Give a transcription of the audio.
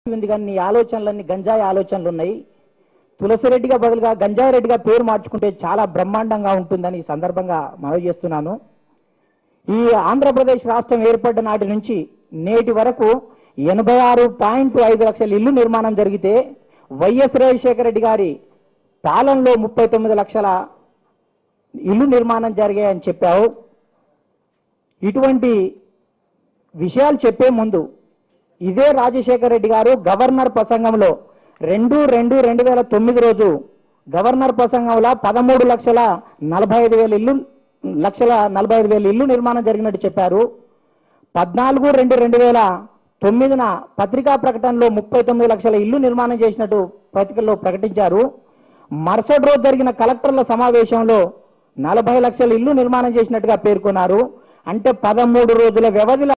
ఉంది కానీ నీ ఆలోచనలన్నీ గంజాయి ఆలోచనలు ఉన్నాయి తులసిరెడ్డిగా బదులుగా గంజాయి రెడ్డిగా పేరు మార్చుకుంటే చాలా బ్రహ్మాండంగా ఉంటుందని ఈ సందర్భంగా మనవి చేస్తున్నాను ఈ ఆంధ్రప్రదేశ్ రాష్ట్రం ఏర్పడ్డ నాటి నుంచి నేటి వరకు ఎనభై ఆరు పాయింట్ ఐదు లక్షల ఇల్లు నిర్మాణం జరిగితే వైఎస్ రాజశేఖర రెడ్డి గారి పాలనలో ముప్పై తొమ్మిది లక్షల ఇల్లు నిర్మాణం జరిగాయని చెప్పావు ఇటువంటి విషయాలు చెప్పే ముందు ఇదే రాజశేఖర రెడ్డి గారు గవర్నర్ ప్రసంగంలో రెండు రెండు రెండు వేల తొమ్మిది రోజు గవర్నర్ ప్రసంగంలో పదమూడు లక్షల నలభై ఐదు వేల ఇల్లు లక్షల నలభై ఐదు వేల ఇల్లు నిర్మాణం జరిగినట్టు చెప్పారు పద్నాలుగు రెండు రెండు వేల తొమ్మిదిన పత్రికా ప్రకటనలో ముప్పై తొమ్మిది లక్షల ఇల్లు నిర్మాణం చేసినట్టు పత్రికల్లో ప్రకటించారు మరుసటి రోజు జరిగిన కలెక్టర్ల సమావేశంలో నలభై లక్షల ఇల్లు నిర్మాణం చేసినట్టుగా పేర్కొన్నారు అంటే పదమూడు రోజుల వ్యవధిలో